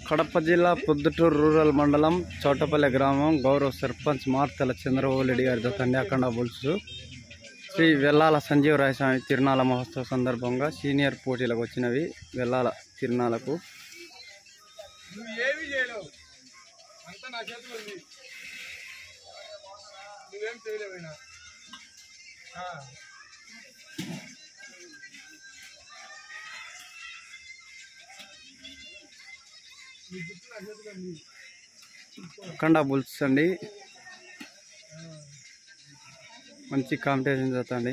కడప జిల్లా పొద్దుటూరు రూరల్ మండలం చోటపల్లె గ్రామం గౌరవ సర్పంచ్ మార్తెల చంద్రబాబు రెడ్డి గారితో కన్యాకండ బుల్స్ శ్రీ వెల్లాల సంజీవరాయ స్వామి తిరునాళ మహోత్సవ సందర్భంగా సీనియర్ పోటీలకు వచ్చినవి వెల్లాల తిరునాళకు నువ్వు ఏమి చేయలేవు అంతా నా చేతిలో ఉంది నువ్వేం చేయలేవైనా నీ గుర్తు నా చేతిలో ఉంది కండా బుల్స్ అండి మంచి కాంపిటీషన్ జరుగుతుంది